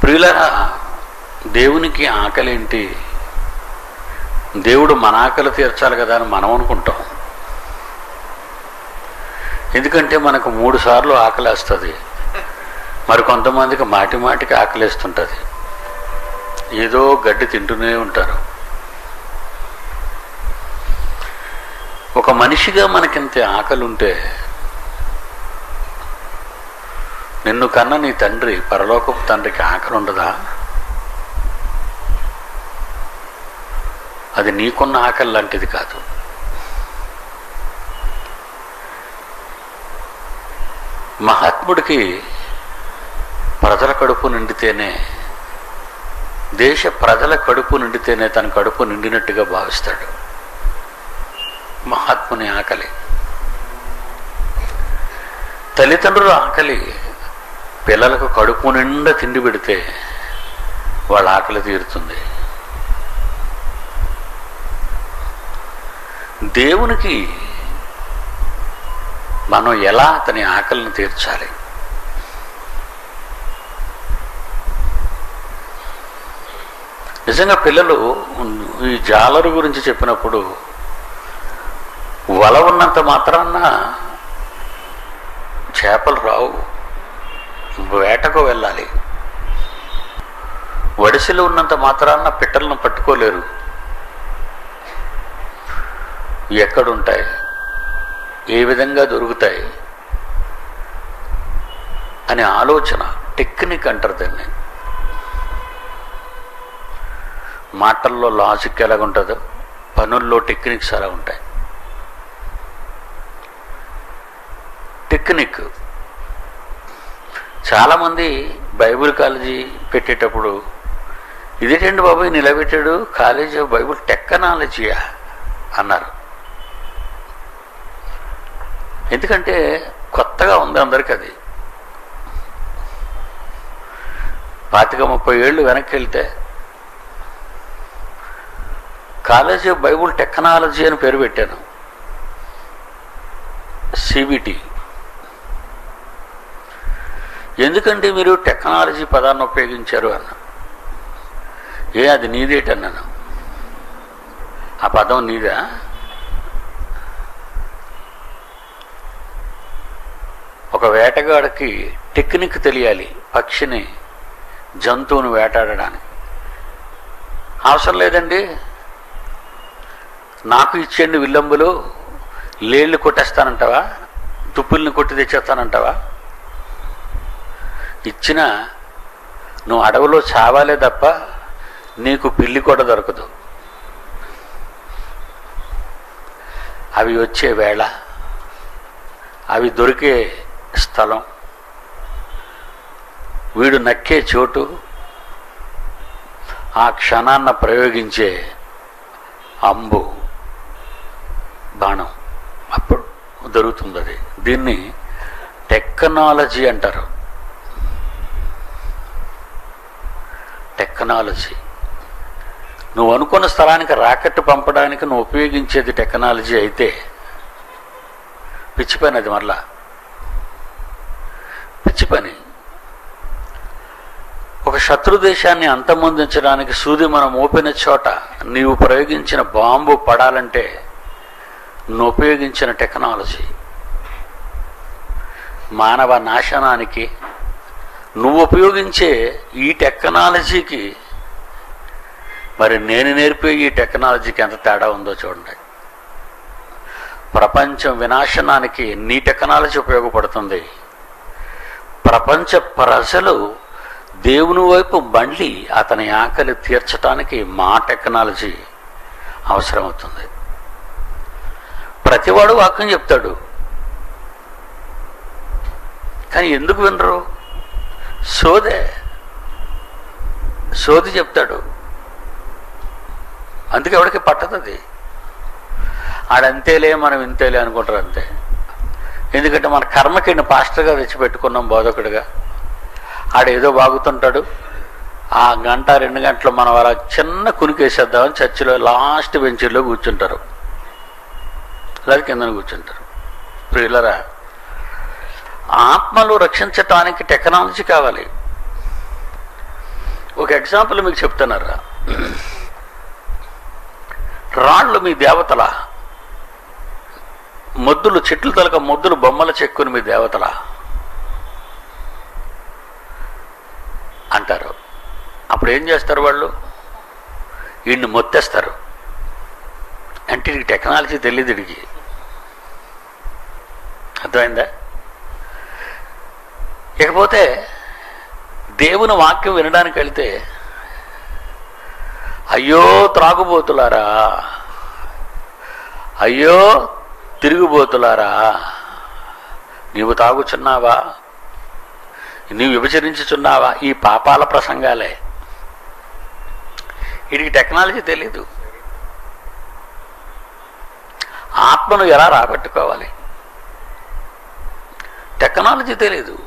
ప్రియులరా దేవునికి ఆకలి ఏంటి దేవుడు మన ఆకలి తీర్చాలి కదా అని మనం అనుకుంటాం ఎందుకంటే మనకు మూడు సార్లు ఆకలేస్తుంది మరి కొంతమందికి మాటి మాటికి ఆకలేస్తుంటుంది ఏదో గడ్డి తింటూనే ఉంటారు ఒక మనిషిగా మనకింత ఆకలి ఉంటే నిన్ను కన్న నీ తండ్రి పరలోకపు తండ్రికి ఆకలి ఉండదా అది నీకున్న ఆకలి లాంటిది కాదు మహాత్ముడికి ప్రజల కడుపు నిండితేనే దేశ ప్రజల కడుపు నిండితేనే తన కడుపు నిండినట్టుగా భావిస్తాడు మహాత్ముని ఆకలి తల్లిదండ్రుల ఆకలి పిల్లలకు కడుపు నిండా తిండి పెడితే వాళ్ళ ఆకలి తీరుతుంది దేవునికి మనం ఎలా అతని ఆకలిని తీర్చాలి నిజంగా పిల్లలు ఈ జాలరు గురించి చెప్పినప్పుడు వల ఉన్నంత మాత్రాన చేపలు రావు వేటకు వెళ్ళాలి వడిసెలు ఉన్నంత మాత్రాన పిట్టలను పట్టుకోలేరు ఎక్కడుంటాయి ఏ విధంగా దొరుకుతాయి అనే ఆలోచన టెక్నిక్ అంటారు దాన్ని మాటల్లో లాజిక్ ఎలాగుంటుందో పనుల్లో టెక్నిక్స్ అలా ఉంటాయి టెక్నిక్ చాలామంది బైబిల్ కాలేజీ పెట్టేటప్పుడు ఇదేంటండి బాబాయ్ నిలబెట్టాడు కాలేజీ బైబిల్ టెక్నాలజీయా అన్నారు ఎందుకంటే కొత్తగా ఉంది అందరికి అది పాతిక ముప్పై ఏళ్ళు వెనక్కి వెళ్తే కాలేజీ బైబుల్ టెక్నాలజీ అని పేరు పెట్టాను సిబిటి ఎందుకంటే మీరు టెక్నాలజీ పదాన్ని ఉపయోగించారు అన్న ఏ అది నీదేటన్నాను ఆ పదం నీదా ఒక వేటగాడికి టెక్నిక్ తెలియాలి పక్షిని జంతువుని వేటాడడానికి అవసరం లేదండి నాకు ఇచ్చేయండి విల్లంబులు లేళ్ళు కొట్టేస్తానంటావా తుప్పుల్ని కొట్టి తెచ్చేస్తానంటావా ఇచ్చిన నువ్వు అడవిలో చావాలే తప్ప నీకు పిల్లి కూడా దొరకదు అవి వచ్చే వేళ అవి దొరికే స్థలం వీడు నక్కే చోటు ఆ క్షణాన్న ప్రయోగించే అంబు బాణం అప్పుడు దొరుకుతుంది అది దీన్ని టెక్నాలజీ అంటారు టెక్నాలజీ నువ్వు అనుకున్న స్థలానికి రాకెట్ పంపడానికి నువ్వు ఉపయోగించేది టెక్నాలజీ అయితే పిచ్చి పని అది మళ్ళా పిచ్చి పని ఒక శత్రు దేశాన్ని అంతమొందించడానికి సూది మనం మోపిన చోట నీవు ప్రయోగించిన బాంబు పడాలంటే నువ్వు ఉపయోగించిన టెక్నాలజీ మానవ నాశనానికి నువ్వు ఉపయోగించే ఈ టెక్నాలజీకి మరి నేను నేర్పే ఈ టెక్నాలజీకి ఎంత తేడా ఉందో చూడండి ప్రపంచం వినాశనానికి నీ టెక్నాలజీ ఉపయోగపడుతుంది ప్రపంచ ప్రజలు దేవుని వైపు మళ్ళీ అతని ఆకలి తీర్చడానికి మా టెక్నాలజీ అవసరమవుతుంది ప్రతివాడు వాక్యం చెప్తాడు కానీ ఎందుకు వినరు సోదే సోది చెప్తాడు అందుకే ఎవరికి పట్టదు అది ఆడంతేలే మనం ఇంతేలే అనుకుంటారు అంతే ఎందుకంటే మన కర్మకి పాస్టర్గా తెచ్చిపెట్టుకున్నాం బోధకుడిగా ఆడేదో బాగుతుంటాడు ఆ గంట రెండు గంటలు మనం అలా చిన్న కునికేసేద్దామని చర్చిలో లాస్ట్ బెంచీలో కూర్చుంటారు లేదా కింద కూర్చుంటారు ప్రియులరా ఆత్మలు రక్షించటానికి టెక్నాలజీ కావాలి ఒక ఎగ్జాంపుల్ మీకు చెప్తున్నారా రాళ్ళు మీ దేవతల మొద్దులు చెట్లు తలక మొద్దులు బొమ్మల చెక్కుని మీ దేవతల అంటారు అప్పుడు ఏం చేస్తారు వాళ్ళు వీడిని మొత్తేస్తారు అంటే వీడికి టెక్నాలజీ తెలియదు వీడికి అర్థమైందా ఇకపోతే దేవుని వాక్యం వినడానికి వెళ్తే అయ్యో త్రాగుబోతులారా అయ్యో తిరుగుబోతులారా నీవు తాగుచున్నావా నీవు విభజరించుచున్నావా ఈ పాపాల ప్రసంగాలే వీడికి టెక్నాలజీ తెలీదు ఆత్మను ఎలా రాబట్టుకోవాలి టెక్నాలజీ తెలీదు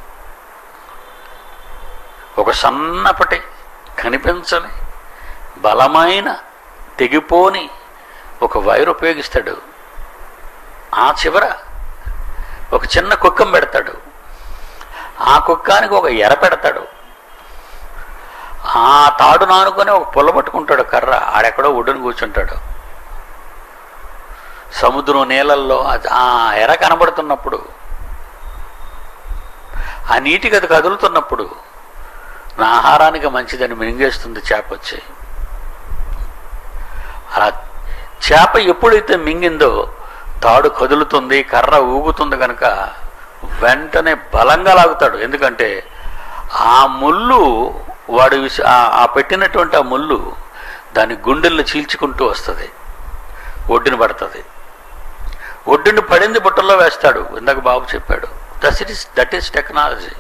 ఒక సన్నపటి కనిపించని బలమైన తెగిపోని ఒక వైర్ ఉపయోగిస్తాడు ఆ చివర ఒక చిన్న కుక్కం పెడతాడు ఆ కుక్కానికి ఒక ఎర పెడతాడు ఆ తాడు నానుకొని ఒక పుల్ల పట్టుకుంటాడు కర్ర ఆడెక్కడో ఒడ్డున కూర్చుంటాడు సముద్రం నీళ్ళల్లో అది- ఆ ఎర కనబడుతున్నప్పుడు ఆ నీటికి అది కదులుతున్నప్పుడు నా ఆహారానికి మంచిదని మింగేస్తుంది చేప వచ్చి అలా చేప ఎప్పుడైతే మింగిందో తాడు కదులుతుంది కర్ర ఊగుతుంది కనుక వెంటనే బలంగా లాగుతాడు ఎందుకంటే ఆ ముళ్ళు వాడు విసి- ఆ- ఆ పెట్టినటువంటి ఆ ముళ్ళు దాని గుండెల్లో చీల్చుకుంటూ వస్తుంది ఒడ్డున పడుతుంది ఒడ్డున పడింది బుట్టల్లో వేస్తాడు ఇందాక బాబు చెప్పాడు that is that is technology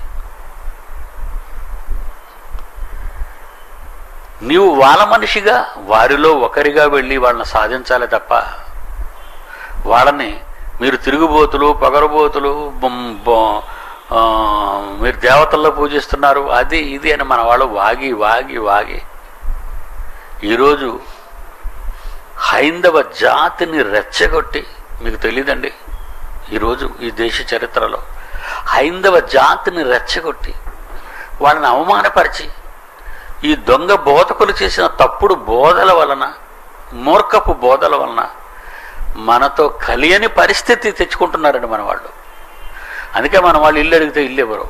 నీవు వాళ్ళ మనిషిగా వారిలో ఒకరిగా వెళ్ళి వాళ్ళని సాధించాలి తప్ప వాళ్ళని మీరు తిరుగుబోతులు పొగరబోతులు బొమ్- బొ- ఆ, మీరు దేవతల్లో పూజిస్తున్నారు అది ఇది అని మన వాళ్ళు వాగి వాగి వాగి ఈరోజు హైందవ జాతిని రెచ్చగొట్టి మీకు తెలియదండి ఈరోజు ఈ దేశ చరిత్రలో హైందవ జాతిని రెచ్చగొట్టి వాళ్ళని అవమానపరిచి ఈ దొంగ బోధకులు చేసిన తప్పుడు బోధల వలన మూర్ఖపు బోధల వలన మనతో కలియని పరిస్థితి తెచ్చుకుంటున్నారండి మన వాళ్ళు అందుకే మన వాళ్ళు ఇల్లు అడిగితే ఇల్లు ఇవ్వరు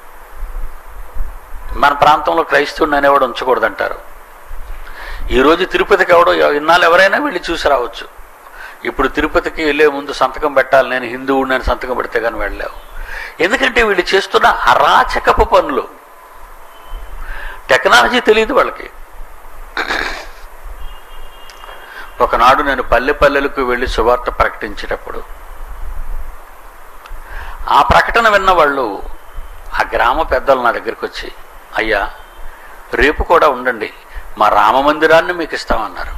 మన ప్రాంతంలో క్రైస్తవుని అనేవాడు ఉంచకూడదంటారు ఈరోజు తిరుపతికి ఎవడో ఇన్నాళ్ళు ఎవరైనా వెళ్ళి చూసి రావచ్చు ఇప్పుడు తిరుపతికి వెళ్ళే ముందు సంతకం పెట్టాలి నేను హిందువుడిని అని సంతకం పెడితే కానీ వెళ్ళలేవు ఎందుకంటే వీళ్ళు చేస్తున్న అరాచకపు పనులు టెక్నాలజీ తెలియదు వాళ్ళకి ఒకనాడు నేను పల్లె పల్లెలకు వెళ్ళి సువార్త ప్రకటించేటప్పుడు ఆ ప్రకటన విన్న వాళ్ళు ఆ గ్రామ పెద్దలు నా దగ్గరికి వచ్చి అయ్యా రేపు కూడా ఉండండి మా రామ మందిరాన్ని మీకు ఇస్తామన్నారు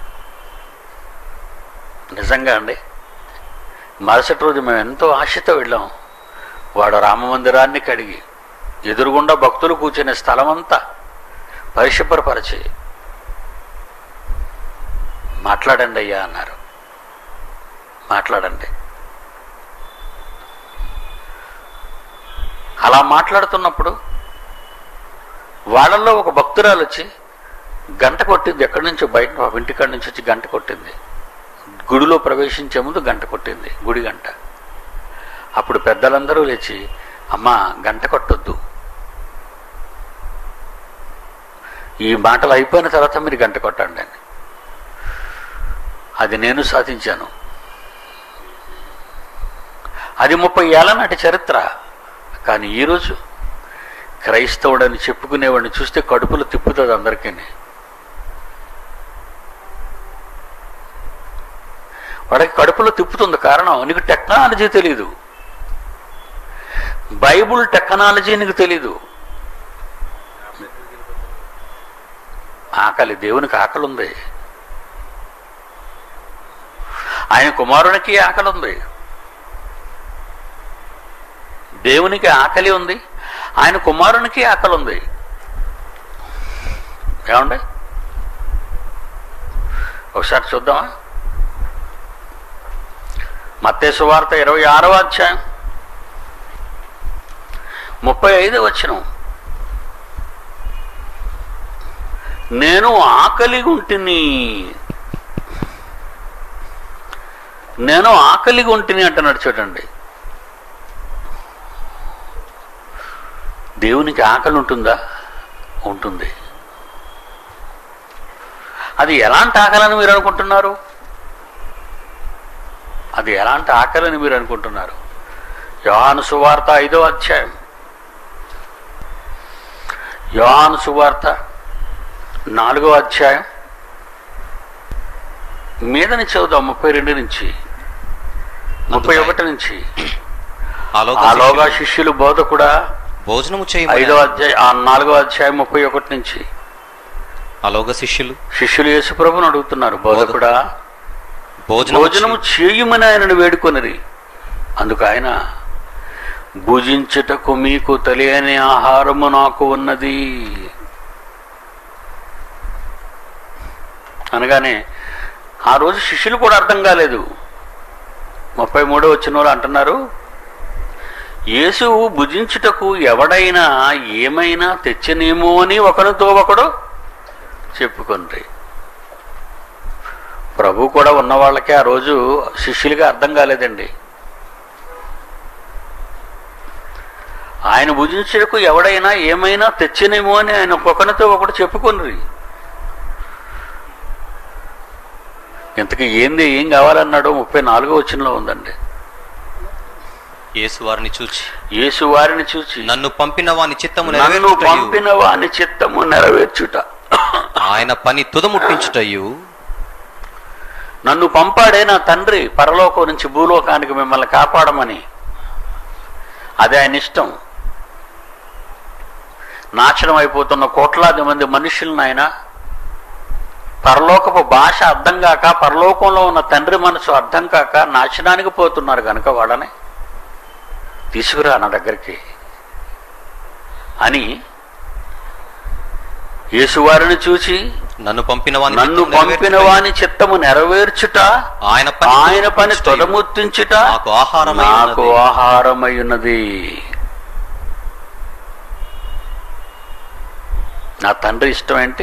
నిజంగా అండి మరుసటి రోజు మేము ఎంతో ఆశతో వెళ్ళాం వాడు రామ మందిరాన్ని కడిగి ఎదురుగుండా భక్తులు కూర్చునే స్థలమంతా పరిశుభ్రపరిచి మాట్లాడండి అయ్యా అన్నారు మాట్లాడండి అలా మాట్లాడుతున్నప్పుడు వాళ్ళల్లో ఒక భక్తురాలు వచ్చి గంట కొట్టింది ఎక్కడి నుంచో బయట ఇంటికాడి నుంచి వచ్చి గంట కొట్టింది గుడిలో ప్రవేశించే ముందు గంట కొట్టింది గుడి గంట అప్పుడు పెద్దలందరూ లేచి అమ్మా గంట కొట్టొద్దు ఈ మాటలు అయిపోయిన తర్వాత మీరు గంట కొట్టండి అని అది నేను సాధించాను అది ముప్పై ఏళ్ళ నాటి చరిత్ర కానీ ఈరోజు క్రైస్తవుడని చెప్పుకునేవాడిని చూస్తే కడుపులు తిప్పుతుంది అందరికీ వాడికి కడుపులో తిప్పుతుంది కారణం నీకు టెక్నాలజీ తెలీదు బైబుల్ టెక్నాలజీ నీకు తెలీదు ఆకలి దేవునికి ఆకలి ఉంది ఆయన కుమారునికి ఆకలి ఉంది దేవునికి ఆకలి ఉంది ఆయన కుమారునికి ఆకలి ఉంది ఏమండి ఒకసారి చూద్దామా మత్తేసు వార్త ఇరవై ఆరవ అధ్యాయం ముప్పై ఐదు వచ్చిన నేను ఆకలి ఉంటిని నేను ఆకలిగా ఉంటిని అంటున్నాడు చూడండి దేవునికి ఆకలి ఉంటుందా ఉంటుంది అది ఎలాంటి ఆకలని మీరు అనుకుంటున్నారు అది ఎలాంటి ఆకలని మీరు అనుకుంటున్నారు యోహాను సువార్త ఐదో అధ్యాయం యోహాను సువార్త నాలుగో అధ్యాయం మీదని చదువుదాం ముప్పై రెండు నుంచి ముప్పై ఒకటి నుంచి ఆలోగా ఆలోగా శిష్యులు బోధకుడా భోజనము ఐదో చేయమని అధ్యాయం ఆ నాలుగో అధ్యాయం ముప్పై ఒకటి నుంచి ఆలోగా శిష్యులు శిష్యులు యేసుప్రభుని అడుగుతున్నారు బోధకుడా భోజనము భోజనము చేయమని ఆయనను వేడుకొనిరి అందుకు ఆయన భుజించుటకు మీకు తెలియని ఆహారము నాకు ఉన్నది అనగానే ఆ రోజు శిష్యులు కూడా అర్థం కాలేదు ముప్పై మూడో వచ్చిన వాళ్ళు అంటున్నారు యేసు భుజించుటకు ఎవడైనా ఏమైనా తెచ్చనేమో అని ఒకరితో ఒకడు చెప్పుకుండ్రి ప్రభు కూడా ఉన్న వాళ్ళకే ఆ రోజు శిష్యులుగా అర్థం కాలేదండి ఆయన భుజించకు ఎవడైనా ఏమైనా తెచ్చినేమో అని ఆయన ఒక్కొక్కరితో ఒకటి చెప్పుకుని ఇంతకీ ఏంది ఏం కావాలన్నాడు ముప్పై నాలుగో వచ్చినలో ఉందండి యేసు వారిని చూచి యేసు వారిని చూచి నన్ను పంపిన వాని చిత్తము నన్ను నెరవేర్చుటయు పంపిన వాని చిత్తము నెరవేర్చుట ఆయన పని తుదముట్టించుటయు నన్ను పంపాడే నా తండ్రి పరలోకం నుంచి భూలోకానికి మిమ్మల్ని కాపాడమని అది ఆయన ఇష్టం నాశనం అయిపోతున్న కోట్లాది మంది మనుషులను ఆయన పరలోకపు భాష అర్థం కాక పరలోకంలో ఉన్న తండ్రి మనసు అర్థం కాక నాశనానికి పోతున్నారు కనుక వాళ్ళని తీసుకురా నా దగ్గరికి అని యేసువారిని చూచి నన్ను పంపిన వాని నన్ను చిత్తము పంపిన నెరవేర్చుటయు, వాని చిత్తము నెరవేర్చుట ఆయన పని ఆయన పని తుదముట్టించుటయు, తొలముత్తించుట నాకు ఆహారమై నాకు ఉన్నది. ఆహారమై ఉన్నది నా తండ్రి ఇష్టం ఏంటి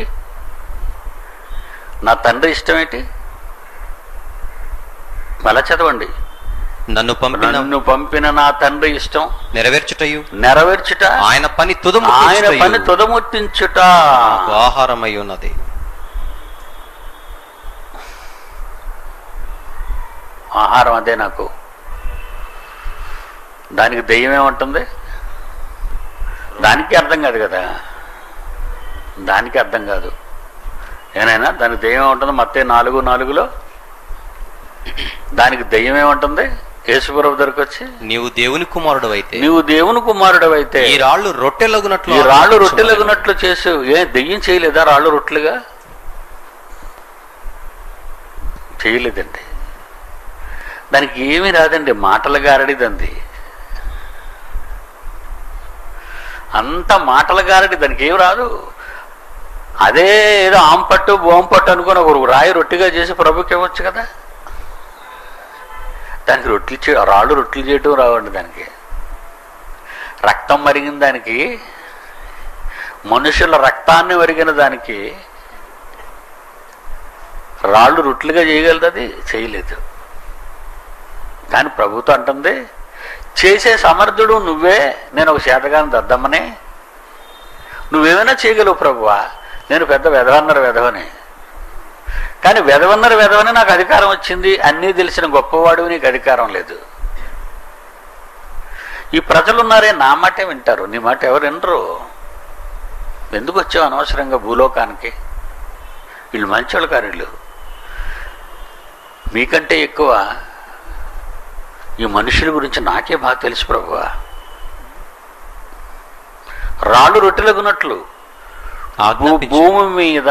నా తండ్రి ఇష్టం ఏంటి మళ్ళా చదవండి నన్ను పంపిన నన్ను పంపిన నా తండ్రి ఇష్టం నెరవేర్చుటయు నెరవేర్చుట ఆయన పని ఆయన తుదముట్టించుటయు, పని తుదముట్టించుట నాకు ఆహారమై ఉన్నది ఆహారం అదే నాకు దానికి దెయ్యం ఏమంటుంది దానికి అర్థం కాదు కదా దానికి అర్థం కాదు ఏనైనా దానికి దెయ్యం ఏముంటుంది మత్తే నాలుగు నాలుగులో దానికి దెయ్యం ఏమంటుంది యేసుప్రభు దగ్గరకు వచ్చి నీవు దేవుని కుమారుడు అయితే నీవు దేవుని కుమారుడు అయితే ఈ రాళ్ళు రొట్టెలగునట్లు ఈ రాళ్ళు ఆలోచించుమని. రొట్టెలగునట్లు చేసు ఏ దెయ్యం చేయలేదా రాళ్ళు రొట్టెలుగా చేయలేదండి దానికి ఏమీ రాదండి మాటల గారడిదంది అంత మాటల గారడి దానికి ఏం రాదు అదే ఏదో ఆంపట్టు బోంపట్టు అనుకుని ఒక రాయి రొట్టిగా చేసి ప్రభుకి ఇవ్వచ్చు కదా దానికి రొట్టెలు చే రాళ్ళు రొట్టెలు చేయటం రావండి దానికి రక్తం మరిగిన దానికి మనుషుల రక్తాన్ని మరిగిన దానికి రాళ్ళు రొట్టెలుగా చేయగలదు అది చేయలేదు కానీ ప్రభుత్వం అంటుంది చేసే సమర్థుడు నువ్వే నేను ఒక శాతగాని దద్దమ్మని నువ్వేమైనా చేయగలవు ప్రభువా నేను పెద్ద వెధవన్నర వెధవని కానీ వెధవన్నర వెధవని నాకు అధికారం వచ్చింది అన్నీ తెలిసిన గొప్పవాడు నీకు అధికారం లేదు ఈ ప్రజలు ఉన్నారే నా మాటే వింటారు నీ మాట ఎవరు వినరు ఎందుకు వచ్చావు అనవసరంగా భూలోకానికి వీళ్ళు మంచోళ్ళు కారు వీళ్ళు మీకంటే ఎక్కువ ఈ మనుషుల గురించి నాకే బాగా తెలుసు ప్రభువా రాళ్ళు రొట్టెలగునట్లు భూ- ఆజ్ఞాపించు. భూమి మీద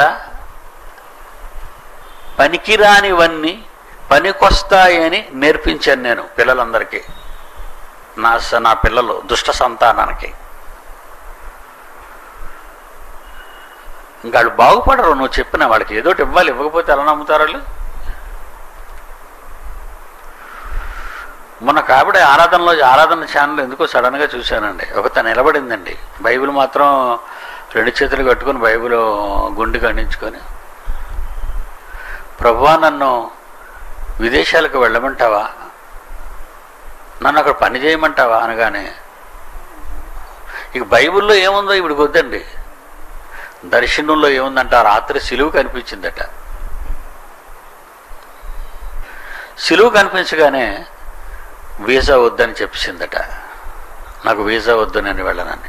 పనికిరానివన్నీ పనికొస్తాయని నేర్పించాను నేను పిల్లలందరికీ నా స- నా పిల్లలు దుష్ట సంతానానికి ఇంకా వాళ్ళు బాగుపడరు నువ్వు చెప్పిన వాళ్ళకి ఏదోటి ఇవ్వాలి ఇవ్వకపోతే ఎలా నమ్ముతారు వాళ్ళు మొన్న కాబడి ఆరాధనలో ఆరాధన ఛానల్ ఎందుకో సడన్గా చూశానండి ఒక తను నిలబడిందండి బైబిల్ మాత్రం రెండు చేతులు కట్టుకొని బైబిల్ గుండు ఖండించుకొని ప్రభువా నన్ను విదేశాలకు వెళ్ళమంటావా నన్ను అక్కడ పని చేయమంటావా అనగానే ఇక బైబిల్లో ఏముందో ఇప్పుడు వద్దండి దర్శనంలో ఏముందంట ఆ రాత్రి సిలువు కనిపించిందట సిలువు కనిపించగానే వీసా వద్దని చెప్పేసిందట నాకు వీసా వద్దు నేను వెళ్ళనని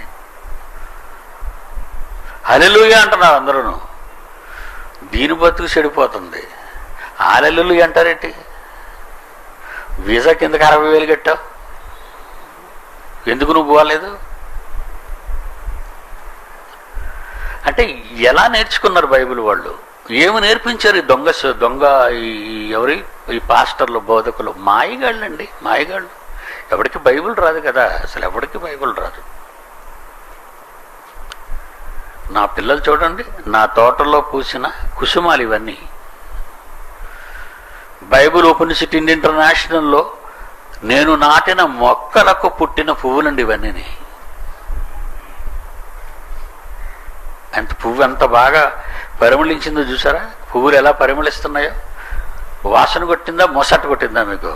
హలెలుయ అంటున్నారు అందరూ దీని బతుకు చెడిపోతుంది ఆలెల్లు అంటారేంటి వీసా కిందకి అరవై వేలు కట్టావు ఎందుకు నువ్వు పోలేదు అంటే ఎలా నేర్చుకున్నారు బైబిల్ వాళ్ళు ఏమి నేర్పించారు ఈ దొంగ స- దొంగ ఈ ఈ ఎవరి ఈ పాస్టర్లు బోధకులు మాయగాళ్ళండి మాయగాళ్ళు ఎవరికి బైబిల్ రాదు కదా అసలు ఎవరికి బైబిల్ రాదు నా పిల్లలు చూడండి నా తోటలో పూసిన కుసుమాలు ఇవన్నీ బైబిల్ ఓపెన్ సిటీ ఇంటర్నేషనల్లో నేను నాటిన మొక్కలకు పుట్టిన పువ్వులండి ఇవన్నీ అంత పువ్వు ఎంత బాగా పరిమళించిందో చూసారా పువ్వులు ఎలా పరిమళిస్తున్నాయో వాసన కొట్టిందా మొసట కొట్టిందా మీకు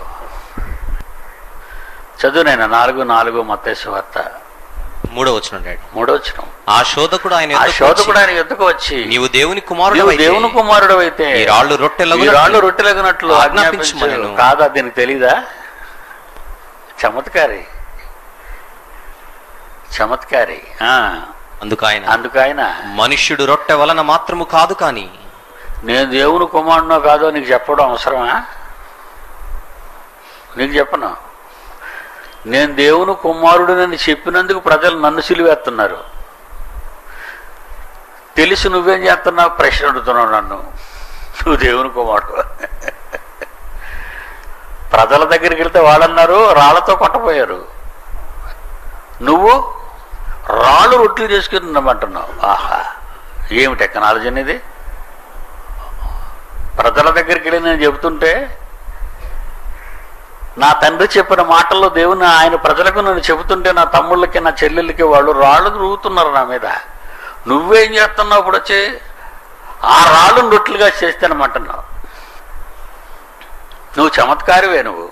చదువు నేను నాలుగు నాలుగు మత్తేసు వార్త మూడో వచ్చిన డాడీ మూడో వచ్చిన ఆ శోధకుడు ఆయన ఆ యొద్దకు శోధకుడు వచ్చి, ఆయన ఎద్దుకు వచ్చి నీవు దేవుని కుమారుడు నీవు దేవుని కుమారుడు అయితే ఈ రాళ్ళు రొట్టెలగునట్లు ఈ రాళ్ళు రొట్టెలగినట్లు ఆజ్ఞాపించమనెను. ఆజ్ఞాపించు కాదా దీనికి తెలీదా చమత్కారి చమత్కారి ఆ, అందుకు ఆయన అందుకు ఆయన మనుష్యుడు రొట్టె వలన మాత్రము కాదు కాని నేను దేవుని కుమారుడో కాదో నీకు చెప్పడం అవసరమా నీకు చెప్పను నేను దేవుని కుమారుడునని చెప్పినందుకు ప్రజలు నన్ను సిలివేస్తున్నారు తెలిసి నువ్వేం చేస్తున్నావు ప్రశ్న అడుగుతున్నావు నన్ను నువ్వు దేవుని కుమారుడు ప్రజల దగ్గరికి వెళ్తే వాళ్ళన్నారు రాళ్లతో కొట్టపోయారు నువ్వు రాళ్ళు రొట్టెలు చేసుకుంటున్నామంటున్నావు ఆహా ఏమి టెక్నాలజీ అనేది ప్రజల దగ్గరికి వెళ్ళి నేను చెబుతుంటే నా తండ్రి చెప్పిన మాటల్లో దేవుని ఆయన ప్రజలకు నేను చెబుతుంటే నా తమ్ముళ్ళకి నా చెల్లెళ్ళకి వాళ్ళు రాళ్ళు రూతున్నారు నా మీద నువ్వేం చేస్తున్నావు ఇప్పుడు వచ్చి ఆ రాళ్ళు రొట్టెలుగా చేస్తానమంటున్నావు నువ్వు చమత్కారివే నువ్వు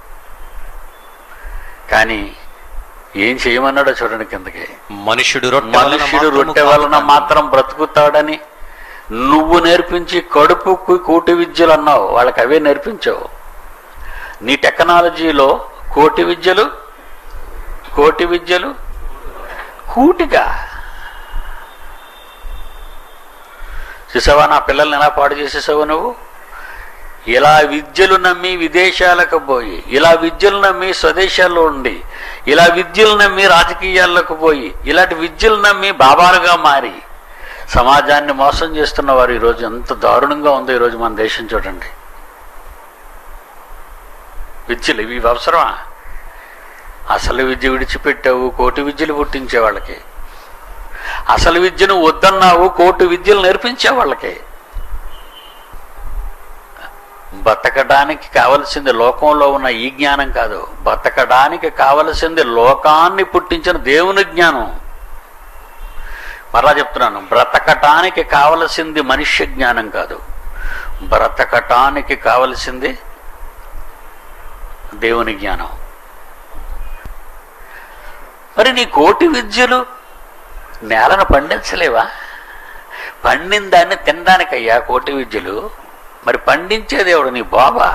కానీ ఏం చేయమన్నాడో చూడండి కిందకి మనుష్యుడు రొట్టె వలన మనుష్యుడు మాత్రము రొట్టె కాదు వలన కాని. మాత్రం బ్రతుకుతాడని నువ్వు నేర్పించి కడుపుకు కోటి విద్యలు అన్నావు వాళ్ళకి అవే నేర్పించావు నీ టెక్నాలజీలో కోటి విద్యలు కోటి విద్యలు కూటిగా చూసావా నా పిల్లల్ని ఎలా పాడు చేసేసావు నువ్వు ఇలా విద్యలు నమ్మి విదేశాలకు పోయి ఇలా విద్యలు నమ్మి స్వదేశాల్లో ఉండి ఇలా విద్యలు నమ్మి రాజకీయాల్లోకి పోయి ఇలాంటి విద్యలు నమ్మి బాబాలుగా మారి సమాజాన్ని మోసం చేస్తున్న వారు ఈరోజు ఎంత దారుణంగా ఉందో ఈరోజు మన దేశం చూడండి విద్యలు ఇవి అవసరమా అసలు విద్య విడిచిపెట్టావు కోటి విద్యలు పుట్టించే వాళ్ళకి అసలు విద్యను వద్దన్నావు కోటి విద్యలు నేర్పించే వాళ్ళకి బతకడానికి కావలసింది లోకంలో ఉన్న ఈ జ్ఞానం కాదు బతకడానికి కావలసింది లోకాన్ని పుట్టించిన దేవుని జ్ఞానం మరలా చెప్తున్నాను బ్రతకటానికి కావలసింది మనుష్య జ్ఞానం కాదు బ్రతకటానికి కావలసింది దేవుని జ్ఞానం మరి నీ కోటి విద్యలు నేలను పండించలేవా పండిన దాన్ని తినడానికయ్యా కోటి విద్యలు మరి పండించే దేవుడు నీ బాబా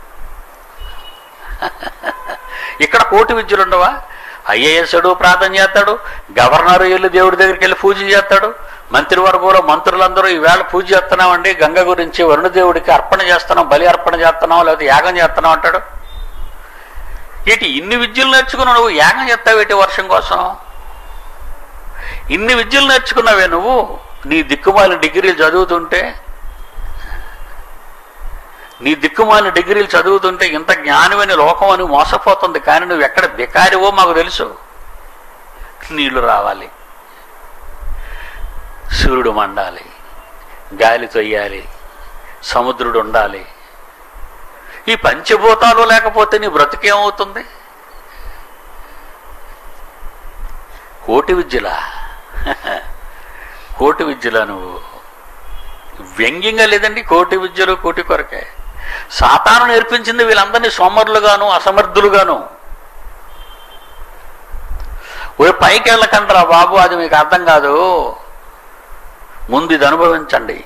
ఇక్కడ కోటి విద్యలు ఉండవా ఐఏఎస్డు ప్రార్థన చేస్తాడు గవర్నర్ వెళ్ళి దేవుడి దగ్గరికి వెళ్ళి పూజ చేస్తాడు మంత్రివర్గంలో మంత్రులందరూ ఈవేళ పూజ చేస్తున్నామండి గంగ గురించి వరుణదేవుడికి అర్పణ చేస్తున్నాం బలి అర్పణ చేస్తున్నాం లేకపోతే యాగం చేస్తున్నాం అంటాడు ఇటు ఇన్ని విద్యలు నేర్చుకున్నావు నువ్వు యాగం చేస్తావేటి వర్షం కోసం ఇన్ని విద్యలు నేర్చుకున్నావే నువ్వు నీ దిక్కుమాలిన డిగ్రీలు చదువుతుంటే నీ దిక్కుమాలిన డిగ్రీలు చదువుతుంటే ఇంత జ్ఞానమైన లోకం అని మోసపోతుంది కానీ నువ్వు ఎక్కడ బికారివో మాకు తెలుసు నీళ్లు రావాలి సూర్యుడు మండాలి గాలి తొయ్యాలి సముద్రుడు ఉండాలి ఈ పంచభూతాలు లేకపోతే నీ బ్రతుకేమవుతుంది కోటి విద్యలా కోటి విద్యలా నువ్వు వ్యంగ్యంగా లేదండి కోటి విద్యలు కోటి కొరకే సాతాను నేర్పించింది వీళ్ళందరినీ సోమరులుగాను అసమర్థులుగాను ఓ పైకి వెళ్ళకంటారా బాబు అది మీకు అర్థం కాదు ముందు ఇది అనుభవించండి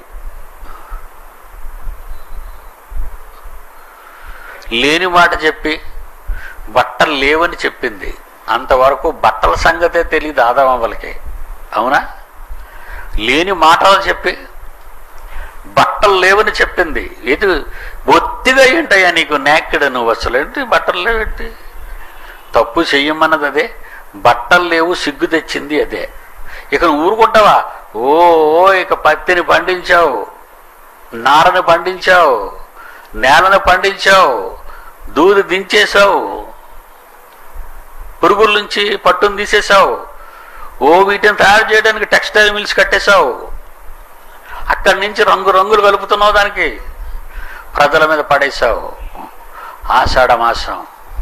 లేని మాట చెప్పి బట్టలు లేవని చెప్పింది అంతవరకు బట్టల సంగతే తెలియదు ఆదామవ్వలకి అవునా లేని మాటలు చెప్పి బట్టలు లేవని చెప్పింది ఇది బొత్తిగా ఏంటయ్యా నీకు నేక్కడ నువ్వు అసలు ఏంటి బట్టలు లేవేంటి తప్పు చెయ్యమన్నది అదే బట్టలు లేవు సిగ్గు తెచ్చింది అదే ఇక నువ్వు ఊరుకుంటావా ఓ ఓ, ఇక పత్తిని పండించావు నారని పండించావు నేలను పండించావు దూది దించేశావు పురుగుల నుంచి పట్టును తీసేశావు ఓ వీటిని తయారు చేయడానికి టెక్స్టైల్ మిల్స్ కట్టేశావు అక్కడి నుంచి రంగు రంగులు కలుపుతున్నావు దానికి ప్రజల మీద పడేశావు ఆషాఢ మాసం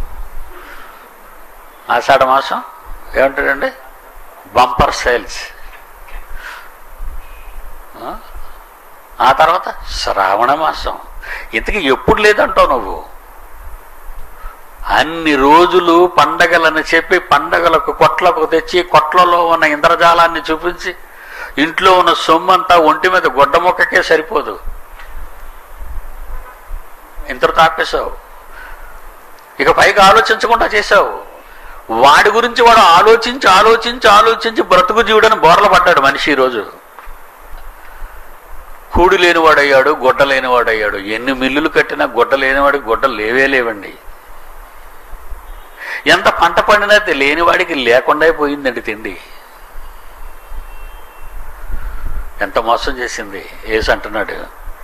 ఆషాఢ మాసం ఏమంటాడండి బంపర్ సేల్స్ ఆ? ఆ తర్వాత శ్రావణ మాసం ఇంతకీ ఎప్పుడు లేదంటావు నువ్వు అన్ని రోజులు పండగలని చెప్పి పండగలకు కొట్లకు తెచ్చి కొట్లలో ఉన్న ఇంద్రజాలాన్ని చూపించి ఇంట్లో ఉన్న సొమ్మంతా ఒంటి మీద గుడ్డ మొక్కకే సరిపోదు ఇంతలో తాపేశావు ఇక పైకి ఆలోచించకుండా చేశావు వాడి గురించి వాడు ఆలోచించి ఆలోచించి ఆలోచించి బ్రతుకు జీవుడని బోర్ల పడ్డాడు మనిషి ఈరోజు కూడి లేనివాడయ్యాడు గుడ్డ లేనివాడయ్యాడు ఎన్ని మిల్లులు కట్టినా గుడ్డ లేనివాడికి గుడ్డ లేవే లేవండి ఎంత పంట పండినా తె- లేనివాడికి లేకుండా పోయిందండి తిండి ఎంత మోసం చేసింది ఏసు అంటున్నాడు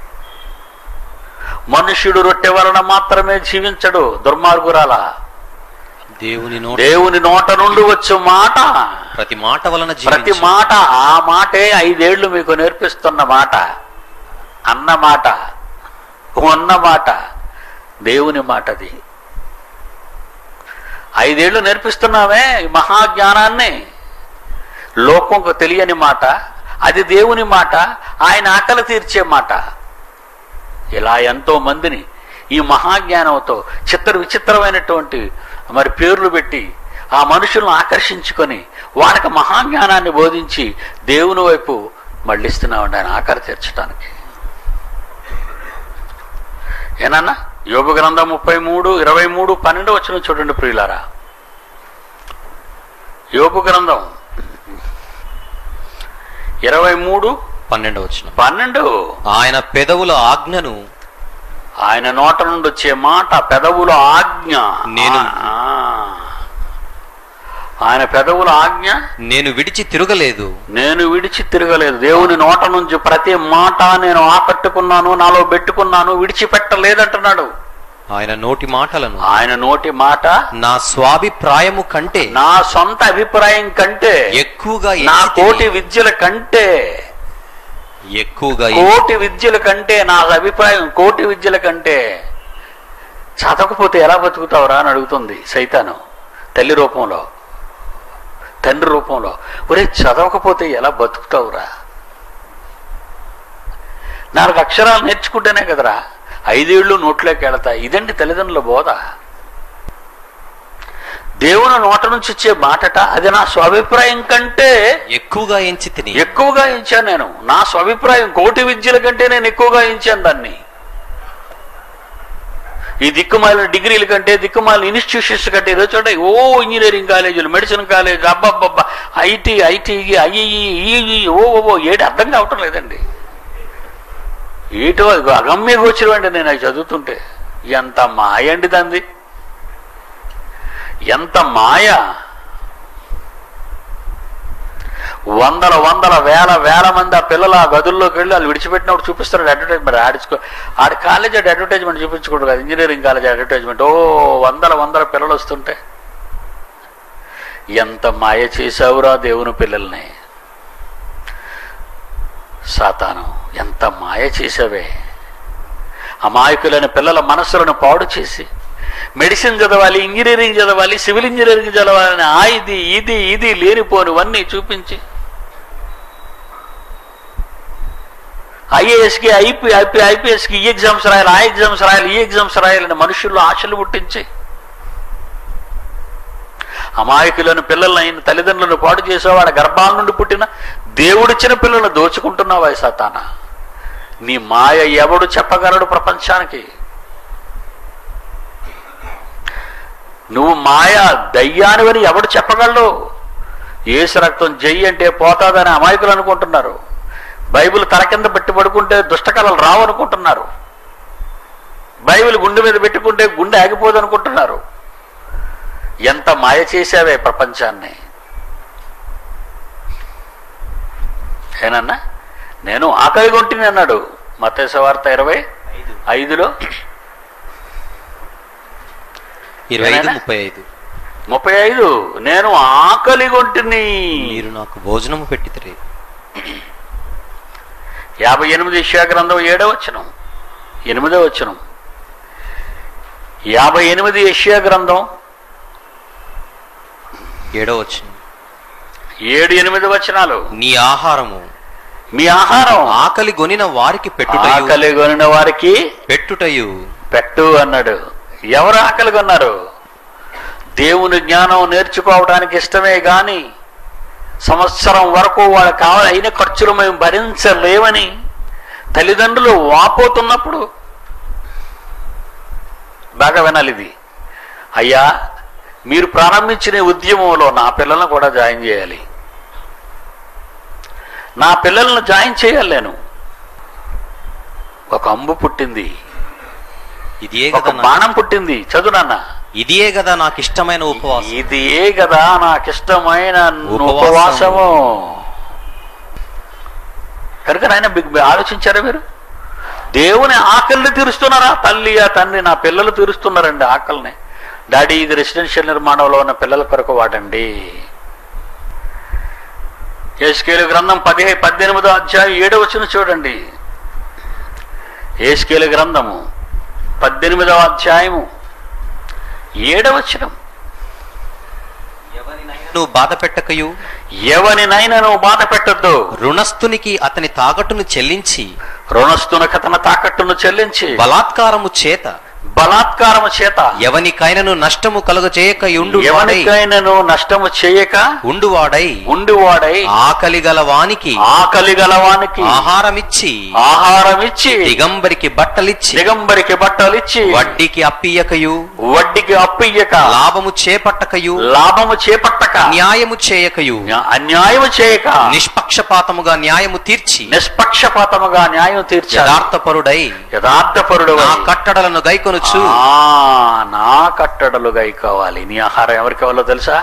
మనుష్యుడు రొట్టె వలన మాత్రమే జీవించడు దుర్మార్గురాల దేవుని నోట దేవుని నోట నుండి వచ్చు మాట ప్రతి మాట వలన ప్రతి జీవించు. మాట ఆ మాటే ఐదేళ్లు మీకు నేర్పిస్తున్న మాట అన్న మాట ఉన్న మాట దేవుని మాటది ఐదేళ్లు నేర్పిస్తున్నామే ఈ మహాజ్ఞానాన్ని లోకంకు తెలియని మాట అది దేవుని మాట ఆయన ఆకలి తీర్చే మాట ఇలా ఎంతో మందిని ఈ మహాజ్ఞానంతో చిత్ర విచిత్రమైనటువంటి మరి పేర్లు పెట్టి ఆ మనుషులను ఆకర్షించుకొని వాళ్ళకి మహాజ్ఞానాన్ని బోధించి దేవుని వైపు మళ్ళిస్తున్నామండి ఆయన ఆకలి తీర్చడానికి ఏనన్నా యోగ గ్రంథం ముప్పై మూడు ఇరవై మూడు పన్నెండు వచ్చిన చూడండి ప్రియులారా యోగు గ్రంథం ఇరవై మూడు పన్నెండు వచ్చిన పన్నెండు ఆయన పెదవుల ఆజ్ఞను ఆయన నోట నుండి వచ్చే మాట పెదవుల ఆజ్ఞ నేను- ఆ. ఆయన పెదవుల ఆజ్ఞ నేను విడిచి తిరగలేదు నేను విడిచి తిరగలేదు దేవుని నోట నుంచి ప్రతి మాట నేను ఆకట్టుకున్నాను నాలో పెట్టుకున్నాను విడిచిపెట్టలేదంటున్నాడు ఆయన నోటి మాటలను ఆయన నోటి మాట నా స్వాభిప్రాయము కంటే నా సొంత అభిప్రాయం కంటే ఎక్కువగా నా ఎంచి కోటి తిని- విద్యల కంటే ఎక్కువగా ఎంచి- కోటి విద్యల కంటే నా అభిప్రాయం కోటి విద్యల కంటే చదవకపోతే ఎలా బతుకుతావురా అని అడుగుతుంది సైతాను తల్లి రూపంలో తండ్రి రూపంలో ఒరే చదవకపోతే ఎలా బతుకుతావురా నాలుగు అక్షరాలు నేర్చుకుంటేనే కదరా ఐదేళ్లు నోట్లోకి వెళతాయి ఇదండి తల్లిదండ్రుల బోధ దేవుని నోట నుంచి వచ్చే మాటట అది నా స్వాభిప్రాయం కంటే ఎక్కువగా ఎంచి తిని ఎక్కువగా ఇచ్చాను నేను నా స్వాభిప్రాయం కోటి విద్యల కంటే నేను ఎక్కువగా ఇచ్చాను దాన్ని ఈ దిక్కుమాలిన డిగ్రీల కంటే దిక్కుమాలిన ఇన్స్టిట్యూషన్స్ కంటే ఈరోజు చూడండి ఓ ఇంజనీరింగ్ కాలేజీలు మెడిసిన్ కాలేజ్ అబ్బబ్బబ్బా ఐటీ ఐటీ ఐఈఈ ఓ ఓ ఓ ఏడు అర్థం కావటం లేదండి ఏటో అది అగమ్య గోచరం అండి నేను అవి చదువుతుంటే ఎంత మాయ అండి దాంది ఎంత మాయ వందల వందల వేల వేల మంది ఆ పిల్లలు ఆ గదుల్లోకి వెళ్ళి వాళ్ళు విడిచిపెట్టినప్పుడు చూపిస్తారు అడ్వర్టైజ్మెంట్ ఆడించుకో ఆడ కాలేజ్ అడ్వర్టైజ్మెంట్ చూపించకూడదు కదా ఇంజనీరింగ్ కాలేజ్ అడ్వర్టైజ్మెంట్ ఓ వందల వందల పిల్లలు వస్తుంటే ఎంత మాయ చేశావురా దేవుని పిల్లల్ని సాతాను ఎంత మాయ చేసావే అమాయకులైన పిల్లల మనస్సులను పాడు చేసి మెడిసిన్ చదవాలి ఇంజనీరింగ్ చదవాలి సివిల్ ఇంజనీరింగ్ చదవాలని ఆ ఇది ఇది ఇది లేనిపోనివన్నీ చూపించి ఐఏఎస్కి ఐపీ ఐపీ ఐపీఎస్కి ఈ ఎగ్జామ్స్ రాయాలి ఆ ఎగ్జామ్స్ రాయాలి ఈ ఎగ్జామ్స్ రాయాలని మనుషుల్లో ఆశలు పుట్టించి అమాయకులను పిల్లలను అయిన తల్లిదండ్రులను పాటు చేసేవాడు గర్భాల నుండి పుట్టిన దేవుడిచ్చిన పిల్లలను దోచుకుంటున్నావా సతాన నీ మాయ ఎవడు చెప్పగలడు ప్రపంచానికి నువ్వు మాయ దయ్యానివని ఎవడు చెప్పగలడు ఏసు రక్తం జై అంటే పోతాదని అమాయకులు అనుకుంటున్నారు బైబిల్ తల కింద పెట్టి పడుకుంటే దుష్టకళలు రావు అనుకుంటున్నారు బైబిల్ గుండె మీద పెట్టుకుంటే గుండె ఆగిపోదు అనుకుంటున్నారు ఎంత మాయ చేశావే ప్రపంచాన్ని ఏనన్నా నేను ఆకలి కొంటిని అన్నాడు మతేశ వార్త ఇరవై ఐదులో ఇరవై ఐదు ఏనాయనా? ముప్పై ఐదు ముప్పై ఐదు నేను ఆకలి కొంటిని మీరు నాకు భోజనము పెట్టితిరి యాభై ఎనిమిది ఇష్యా గ్రంథం ఏడో వచనం ఎనిమిదో వచనం యాభై ఎనిమిది యెషయా గ్రంథం ఏడో వచ్చిన ఏడు ఎనిమిది వచనాలు నీ ఆహారము మీ ఆహారం ఆకలి గొనిన వారికి పెట్టుటయు ఆకలి కొనిన వారికి పెట్టుటయు పెట్టు అన్నాడు ఎవరు ఆకలి కొన్నారు దేవుని జ్ఞానం నేర్చుకోవడానికి ఇష్టమే గాని సంవత్సరం వరకు వాళ్ళకి కావాలి అయిన ఖర్చులు మేము భరించలేమని తల్లిదండ్రులు వాపోతున్నప్పుడు బాగా వినాలి ఇది అయ్యా మీరు ప్రారంభించిన ఈ ఉద్యమంలో నా పిల్లలను కూడా జాయిన్ చేయాలి నా పిల్లలను జాయిన్ చేయాలి నేను ఒక అంబు పుట్టింది ఇదియే ఒక కదా నా- బాణం పుట్టింది చదువు నాన్న ఇదియే కదా నాకు ఇష్టమైన ఉపవాసం ఇది ఏ కదా నాకు ఇష్టమైన ఉపవాసము. ఉపవాసము కనుక నాయన బిగ్ ఆలోచించారా మీరు దేవుని ఆకలిని తీరుస్తున్నారా తల్లి ఆ తండ్రి నా పిల్లలు తీరుస్తున్నారండి ఆకలిని డాడీ ఇది రెసిడెన్షియల్ నిర్మాణంలో ఉన్న పిల్లల కొరకు వాడండి ఏస్కేలు గ్రంథం పదిహే పద్దెనిమిదో అధ్యాయం ఏడో వచ్చిన చూడండి ఏస్కేలు గ్రంథము పద్దెనిమిదవ అధ్యాయము ఏడవచనం నువ్వు బాధ పెట్టకయు ఎవరినైనా నువ్వు బాధ పెట్టొద్దు రుణస్థునికి అతని తాకట్టును చెల్లించి రుణస్తున కథన తాకట్టును చెల్లించి బలాత్కారము చేత బలాత్కారము చేత ఎవనికైనను నష్టము కలుగజేయక ఉండువాడై ఎవరికైనాను నష్టము చేయక ఉండువాడై ఉండివాడై ఆకలి గల వానికి ఆకలి గలవానికి ఆహారమిచ్చి ఆహారం ఇచ్చి దిగంబరికి బట్టలిచ్చి దిగంబరికి బట్టలు ఇచ్చి వడ్డీకి అప్పియకయు వడ్డీకి అప్పియ్యక లాభము చేపట్టకయు లాభము చేపట్టక న్యాయము చేయకయు అన్యాయము చేయక నిష్పక్షపాతముగా న్యాయము తీర్చి నిష్పక్షపాతముగా న్యాయం తీర్చాలి యథార్థపరుడై యథార్థపరుడు నా కట్టడలను గైకొనుచు ఆ, నా కట్టడలు కావాలి నీ ఆహారం ఎవరికి ఇవ్వాలో తెలుసా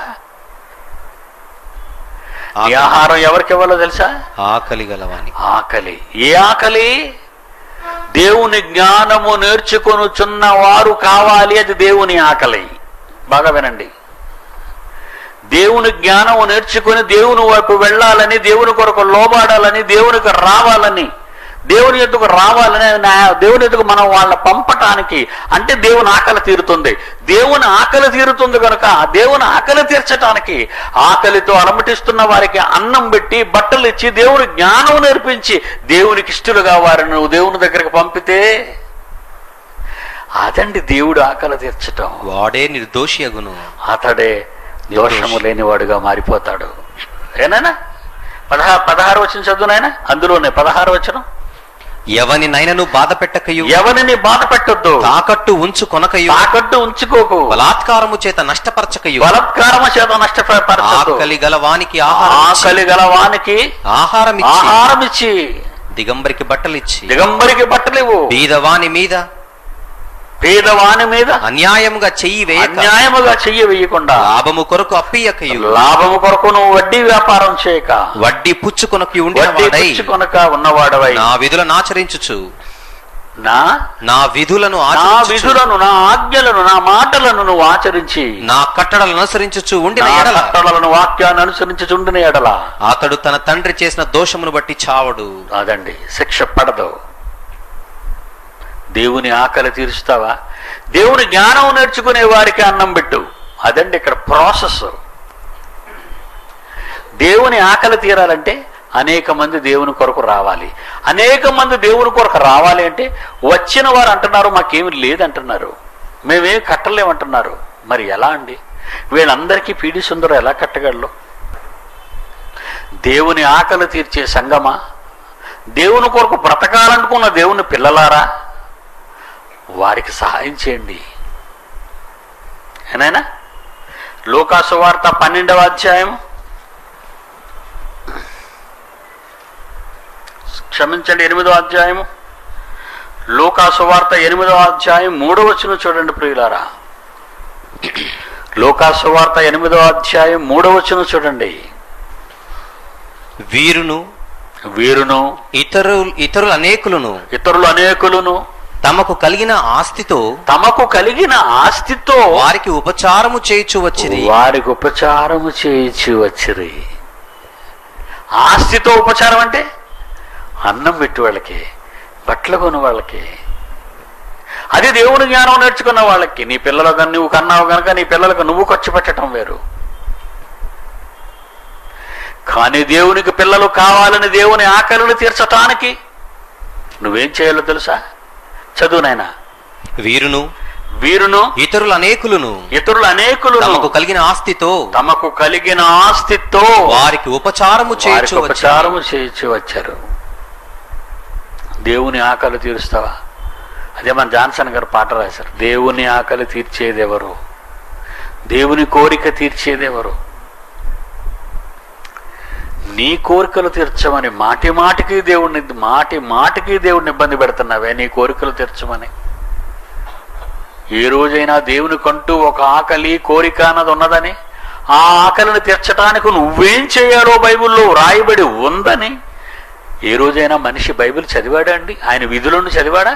నీ ఆహారం ఎవరికి ఇవ్వాలో తెలుసా ఆకలి గలవాని ఆకలి ఏ ఆకలి దేవుని జ్ఞానము నేర్చుకొనుచున్న వారు కావాలి అది దేవుని ఆకలి బాగా వినండి దేవుని జ్ఞానము నేర్చుకొని దేవుని వైపు వెళ్ళాలని దేవుని కొరకు లోబాడాలని దేవునికి రావాలని దేవుని ఎద్దుకు రావాలని నా- దేవుని ఎద్దుకు మనం వాళ్ళ పంపటానికి అంటే దేవుని ఆకలి తీరుతుంది దేవుని ఆకలి తీరుతుంది కనుక దేవుని ఆకలి తీర్చటానికి ఆకలితో అలమటిస్తున్న వారికి అన్నం పెట్టి బట్టలు ఇచ్చి దేవుని జ్ఞానం నేర్పించి దేవునికి ఇష్టలుగా వారిని నువ్వు దేవుని దగ్గరికి పంపితే అదండి దేవుడు ఆకలి తీర్చటం వాడే నిర్దోషి అగును అతడే దోషము లేనివాడుగా మారిపోతాడు ఏనాయనా పదహారు పదహారు వచ్చిన చదువునాయన అందులోనే పదహారు వచ్చిన ఎవనినైనను బాధ పెట్టకయు ఎవరిని బాధ పెట్టొద్దు తాకట్టు ఉంచు కొనకయు తాకట్టు ఉంచుకోకు బలాత్కారము చేత నష్టపరచకయు బలత్కారము చేత నష్టపరచదు ఆకలి గలవానికి ఆహారం ఆకలి గల వానికి ఆహారం ఇచ్చి ఆహారం ఇచ్చి దిగంబరికి బట్టలిచ్చి దిగంబరికి బట్టలివు బీదవాని మీద పేదవాని మీద అన్యాయముగా చెయ్యి వేయక అన్యాయముగా చెయ్యి వేయకుండా లాభము కొరకు అప్పియకయు లాభము కొరకు నువ్వు వడ్డీ వ్యాపారం చేయక వడ్డీ పుచ్చుకొనకి ఉండిన వడ్డీ వాడై పుచ్చుకొనక ఉన్నవాడవై నా విధులను ఆచరించుచు నా నా విధులను నా ఆచరించుచు విధులను నా ఆజ్ఞలను నా మాటలను నువ్వు ఆచరించి నా కట్టడలను అనుసరించుచు ఉండిన నా ఎడల కట్టడలను వాక్యాన్ని అనుసరించి చుండిన ఎడల అతడు తన తండ్రి చేసిన దోషమును బట్టి చావడు అదండి శిక్ష పడదు దేవుని ఆకలి తీరుస్తావా దేవుని జ్ఞానం నేర్చుకునే వారికి అన్నం పెట్టు అదండి ఇక్కడ ప్రాసెస్ దేవుని ఆకలి తీరాలంటే అనేక మంది దేవుని కొరకు రావాలి అనేక మంది దేవుని కొరకు రావాలి అంటే వచ్చిన వారు అంటున్నారు మాకేమి లేదంటున్నారు మేమేం కట్టలేమంటున్నారు మరి ఎలా అండి వీళ్ళందరికీ పీడి సుందరం ఎలా కట్టగలరు దేవుని ఆకలి తీర్చే సంగమా దేవుని కొరకు బ్రతకాలనుకున్న దేవుని పిల్లలారా వారికి సహాయం చేయండి ఏనాయనా లోకాసు వార్త పన్నెండవ అధ్యాయం క్షమించండి ఎనిమిదో అధ్యాయము లోకాసు వార్త ఎనిమిదో అధ్యాయం మూడో వచ్చిన చూడండి ప్రియులారా లోకాసు వార్త ఎనిమిదో అధ్యాయం మూడో వచ్చిన చూడండి వీరును వీరును ఇతరు ఇతరులు అనేకులను ఇతరులు అనేకులను తమకు కలిగిన ఆస్తితో తమకు కలిగిన ఆస్తితో వారికి ఉపచారము చేయుచు వచ్చిరి వారికి ఉపచారము చేయించి వచ్చిరి ఆస్తితో ఉపచారం అంటే అన్నం పెట్టి వాళ్ళకి బట్టలు కొను వాళ్ళకి అది దేవుని జ్ఞానం నేర్చుకున్న వాళ్ళకి నీ పిల్లలు కన్నా నువ్వు కన్నావు కనుక నీ పిల్లలకు నువ్వు ఖర్చు పెట్టడం వేరు కానీ దేవునికి పిల్లలు కావాలని దేవుని ఆకలిని తీర్చటానికి నువ్వేం చేయాలో తెలుసా చదువు నాయనా వీరును వీరును ఇతరులు అనేకులను ఇతరులు అనేకులు తమకు కలిగిన ఆస్తితో తమకు కలిగిన ఆస్తితో వారికి ఉపచారము వారికి చేయుచు వచ్చిరి ఉపచారము చేయించి వచ్చారు దేవుని ఆకలి తీరుస్తావా అదే మన జాన్సన్ గారు పాట రాశారు దేవుని ఆకలి తీర్చేదెవరు దేవుని కోరిక తీర్చేదెవరు నీ కోరికలు తీర్చమని మాటి మాటికి దేవుణ్ణి మాటి మాటికి దేవుడిని ఇబ్బంది పెడుతున్నావే నీ కోరికలు తీర్చమని ఏ రోజైనా దేవునికంటూ ఒక ఆకలి కోరిక అన్నది ఉన్నదని ఆ ఆకలిని తీర్చడానికి నువ్వేం చేయాలో బైబిల్లో రాయబడి ఉందని ఏ రోజైనా మనిషి బైబిల్ చదివాడా అండి ఆయన విధులను చదివాడా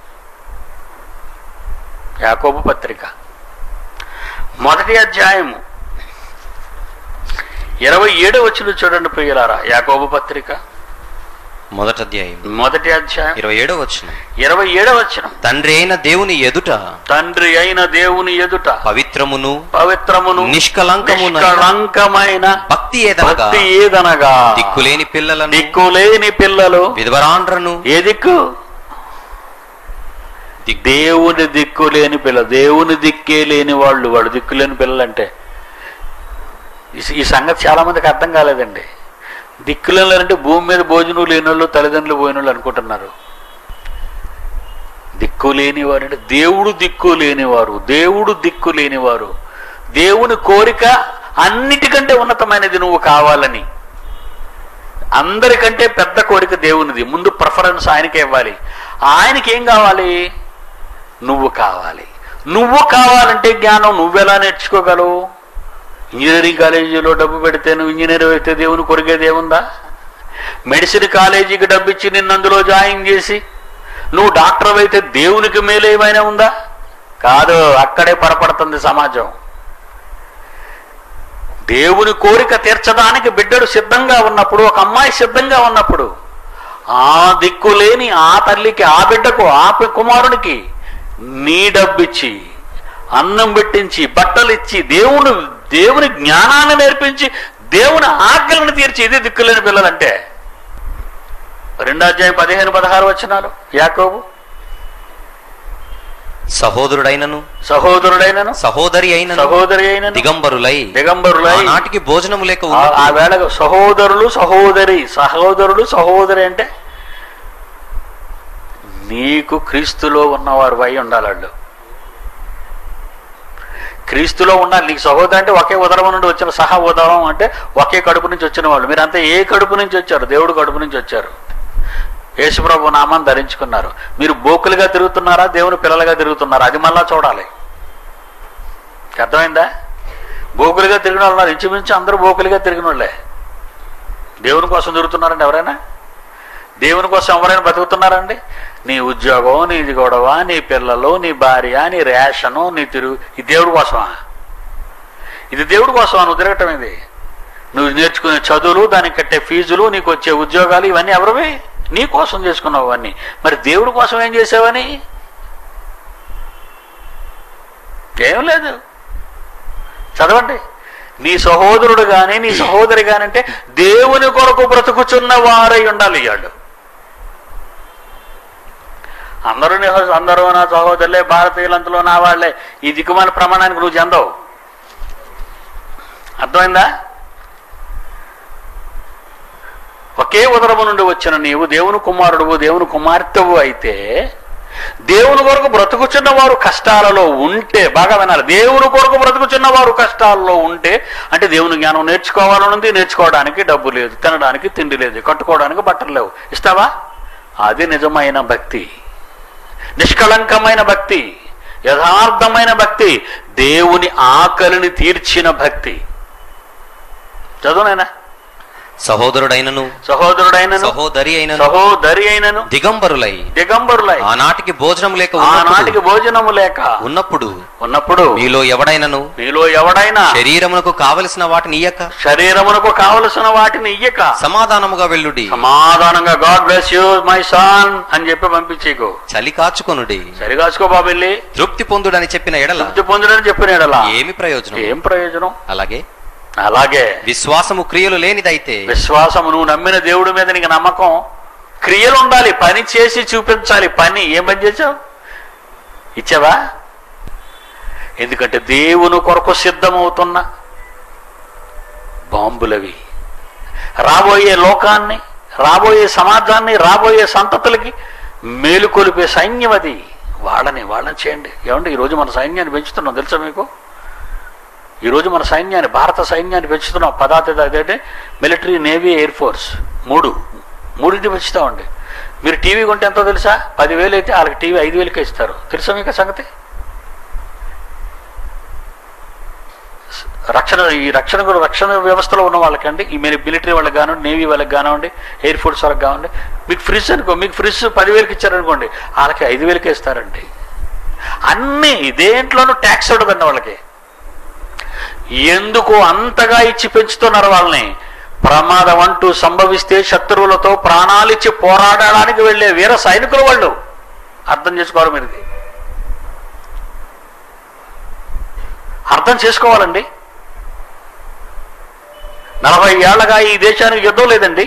యాకోబు పత్రిక మొదటి అధ్యాయము ఇరవై ఏడు వచ్చిన చూడండి ప్రియులారా యాకోబు పత్రిక మొదటి అధ్యాయం మొదటి అధ్యాయం ఇరవై ఏడో వచ్చిన ఇరవై ఏడవ వచనం తండ్రి అయిన దేవుని ఎదుట తండ్రి అయిన దేవుని ఎదుట పవిత్రమును పవిత్రమును నిష్కలంకమున నిష్కళంకమైన భక్తి ఏదనగా భక్తి ఏదనగా దిక్కులేని పిల్లలను దిక్కులేని పిల్లలు విధవరాండ్రను ఏ దిక్కు దిక్కు దేవుని దిక్కు లేని పిల్ల దేవుని దిక్కే లేని వాళ్ళు వాడు దిక్కు లేని పిల్లలంటే ఈ- ఈ సంగతి చాలా మందికి అర్థం కాలేదండి దిక్కులేని అంటే భూమి మీద భోజనం లేని వాళ్ళు తల్లిదండ్రులు పోయిన వాళ్ళు అనుకుంటున్నారు దిక్కు లేనివారు అంటే దేవుడు దిక్కు లేనివారు దేవుడు దిక్కు లేనివారు దేవుని కోరిక అన్నిటికంటే ఉన్నతమైనది నువ్వు కావాలని అందరికంటే పెద్ద కోరిక దేవునిది ముందు ప్రిఫరెన్స్ ఆయనకే ఇవ్వాలి ఆయనకి ఏం కావాలి నువ్వు కావాలి నువ్వు కావాలంటే జ్ఞానం నువ్వెలా నేర్చుకోగలవు ఇంజనీరింగ్ కాలేజీలో డబ్బు పెడితే నువ్వు ఇంజనీర్ అయితే దేవుని కొరిగేది ఏముందా మెడిసిన్ కాలేజీకి డబ్బు ఇచ్చి నిన్ను అందులో జాయిన్ చేసి నువ్వు డాక్టర్ అయితే దేవునికి మేలు ఏమైనా ఉందా కాదు అక్కడే పొరపడుతుంది సమాజం దేవుని కోరిక తీర్చడానికి బిడ్డడు సిద్ధంగా ఉన్నప్పుడు ఒక అమ్మాయి సిద్ధంగా ఉన్నప్పుడు ఆ దిక్కు లేని ఆ తల్లికి ఆ బిడ్డకు ఆ పి- కుమారునికి నీ డబ్బిచ్చి అన్నం పెట్టించి బట్టలు ఇచ్చి దేవుని దేవుని జ్ఞానాన్ని నేర్పించి దేవుని ఆజ్ఞలను తీర్చి ఇది దిక్కులేని పిల్లలంటే రెండో అధ్యాయం పదిహేను పదహారు వచనాలు యాకోబు సహోదరుడైనను సహోదరుడైనను సహోదరి అయినను సహోదరి అయినను దిగంబరులై దిగంబరులై నాటికి భోజనము లేక ఆ- ఉన్నప్పుడు ఆ వేళ సహోదరులు సహోదరి సహోదరుడు సహోదరి అంటే నీకు క్రీస్తులో ఉన్నవారు అయి ఉండాలి వాళ్ళు క్రీస్తులో ఉండాలి నీకు సహోదరు అంటే ఒకే ఉదరం నుండి వచ్చిన సహ ఉదరం అంటే ఒకే కడుపు నుంచి వచ్చిన వాళ్ళు మీరంతా ఏ కడుపు నుంచి వచ్చారు దేవుడు కడుపు నుంచి వచ్చారు యేసుప్రభు నామాన్ని ధరించుకున్నారు మీరు బోకులుగా తిరుగుతున్నారా దేవుని పిల్లలుగా తిరుగుతున్నారా అది మళ్ళా చూడాలి అర్థమైందా బోకులుగా తిరిగిన వాళ్ళు ఉన్నారు. ఇంచుమించు అందరూ బోకులుగా తిరిగిన వాళ్ళే దేవుని కోసం తిరుగుతున్నారండి ఎవరైనా దేవుని కోసం ఎవరైనా బతుకుతున్నారండి నీ ఉద్యోగం నీ గొడవ నీ పిల్లలు నీ భార్య నీ రేషను నీ తిరుగు ఇది దేవుడి కోసమా ఇది దేవుడి కోసమా నువ్వు తిరగటం ఇది నువ్వు నేర్చుకునే చదువులు దానికి కట్టే ఫీజులు నీకు వచ్చే ఉద్యోగాలు ఇవన్నీ ఎవరివి నీ కోసం చేసుకున్నావు అవన్నీ మరి దేవుడి కోసం ఏం చేసావని ఏం లేదు చదవండి నీ సహోదరుడు గాని నీ సహోదరి గాని అంటే దేవుని కొరకు బ్రతుకుచున్న వారై ఉండాలి ఇవాళ్ళు అందరూ నీ అందరూ నా సహోదరులే భారతీయులంతలో నా వాళ్ళే ఈ దిక్కుమాల ప్రమాణానికి నువ్వు చెందవు అర్థమైందా ఒకే ఉదరము నుండి వచ్చిన నీవు దేవుని కుమారుడువు దేవుని కుమార్తెవు అయితే దేవుని కొరకు బ్రతుకుచున్న వారు కష్టాలలో ఉంటే బాగా వినాలి దేవుని కొరకు బ్రతుకుచున్న వారు కష్టాల్లో ఉంటే అంటే దేవుని జ్ఞానం నేర్చుకోవాలనుంది నేర్చుకోవడానికి డబ్బు లేదు తినడానికి తిండి లేదు కట్టుకోవడానికి బట్టలు లేవు ఇస్తావా అది నిజమైన భక్తి నిష్కళంకమైన భక్తి యథార్థమైన భక్తి దేవుని ఆకలిని తీర్చిన భక్తి చదువునైనా సహోదరుడైనను సహోదరుడైనను సహోదరి అయినను సహోదరి అయినను దిగంబరులై దిగంబరులై ఆనాటికి భోజనం లేక ఉన్నప్పుడు ఆనాటికి భోజనము లేక ఉన్నప్పుడు ఉన్నప్పుడు మీలో ఎవడైనను మీలో ఎవడైనా శరీరమునకు కావలసిన వాటిని ఇయ్యక శరీరమునకు కావలసిన వాటిని ఇయ్యక సమాధానముగా వెళ్ళుడి సమాధానంగా God bless you my son అని చెప్పి పంపించేకు చలి కాచుకొనుడి సరిగాసుకో బాబెల్లి తృప్తి పొందుడని చెప్పిన ఎడల తృప్తి పొందుడని చెప్పినాడలా ఏమి ప్రయోజనం ఏం ప్రయోజనం అలాగే అలాగే విశ్వాసము క్రియలు లేనిదైతే విశ్వాసము నువ్వు నమ్మిన దేవుడి మీద నీకు నమ్మకం క్రియలు ఉండాలి పని చేసి చూపించాలి పని ఏం పని చేసావు ఇచ్చావా ఎందుకంటే దేవుని కొరకు సిద్ధమవుతున్న బాంబులవి రాబోయే లోకాన్ని రాబోయే సమాజాన్ని రాబోయే సంతతులకి మేలుకొలిపే సైన్యం అది వాళ్ళని వాళ్ళని చేయండి ఏమంటే ఈరోజు మన సైన్యాన్ని పెంచుతున్నాం తెలుసా మీకు ఈరోజు మన సైన్యాన్ని భారత సైన్యాన్ని పెంచుతున్నాం పదార్థ అదేంటే మిలిటరీ నేవీ ఎయిర్ ఫోర్స్ మూడు మూడింటి పెంచుతామండి మీరు టీవీ కొంటే ఎంతో తెలుసా పదివేలు అయితే వాళ్ళకి టీవీ ఐదు వేలకే ఇస్తారు తెలుసా మీకు ఆ సంగతి రక్షణ ఈ రక్షణ కూడా రక్షణ వ్యవస్థలో ఉన్న వాళ్ళకండి ఈ మీరు మిలిటరీ వాళ్ళకి కానివ్వండి నేవీ వాళ్ళకి కానివ్వండి ఎయిర్ ఫోర్స్ వాళ్ళకి కానివ్వండి మీకు ఫ్రిడ్జ్ అనుకో మీకు ఫ్రిడ్జ్ పదివేలకి ఇచ్చారనుకోండి వాళ్ళకి ఐదు వేలకే ఇస్తారండి అన్నీ దేంట్లోనూ ట్యాక్స్ ఉండదండి వాళ్ళకి ఎందుకు అంతగా ఇచ్చి పెంచుతున్నారు వాళ్ళని ప్రమాదం అంటూ సంభవిస్తే శత్రువులతో ప్రాణాలిచ్చి పోరాడడానికి వెళ్ళే వీర సైనికులు వాళ్ళు అర్థం చేసుకోవాలి మీరు ఇది అర్థం చేసుకోవాలండి నలభై ఏళ్లగా ఈ దేశానికి యుద్ధం లేదండి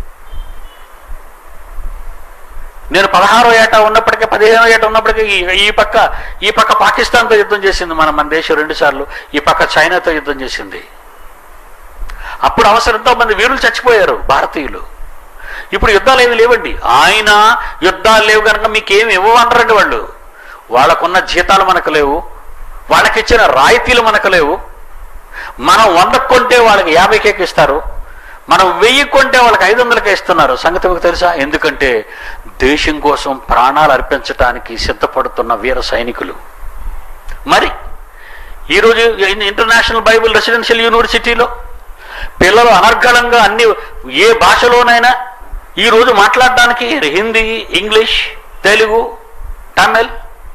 నేను పదహారో ఏట ఉన్నప్పటికీ పదిహేనో ఏట ఉన్నప్పటికీ ఈ- ఈ పక్క ఈ పక్క పాకిస్తాన్తో యుద్ధం చేసింది మన మన దేశం రెండు సార్లు ఈ పక్క చైనాతో యుద్ధం చేసింది అప్పుడు అవసరంతో మంది వీరులు చచ్చిపోయారు భారతీయులు ఇప్పుడు యుద్ధాలు ఏమి లేవండి ఆయన యుద్ధాలు లేవు కనుక మీకేమి ఇవ్వమంటారండి వాళ్ళు వాళ్ళకున్న జీతాలు మనకు లేవు వాళ్ళకిచ్చిన రాయితీలు మనకు లేవు మనం వంద కొంటే వాళ్ళకి యాభైకే ఇస్తారు మనం వెయ్యి కొంటే వాళ్ళకి ఐదు వందలకే ఇస్తున్నారు సంగతి మీకు తెలుసా ఎందుకంటే దేశం కోసం ప్రాణాలు అర్పించడానికి సిద్ధపడుతున్న వీర సైనికులు మరి ఈరోజు ఇంటర్నేషనల్ బైబిల్ రెసిడెన్షియల్ యూనివర్సిటీలో పిల్లలు అనర్గళంగా అన్ని ఏ భాషలోనైనా ఈరోజు మాట్లాడడానికి హిందీ ఇంగ్లీష్ తెలుగు తమిళ్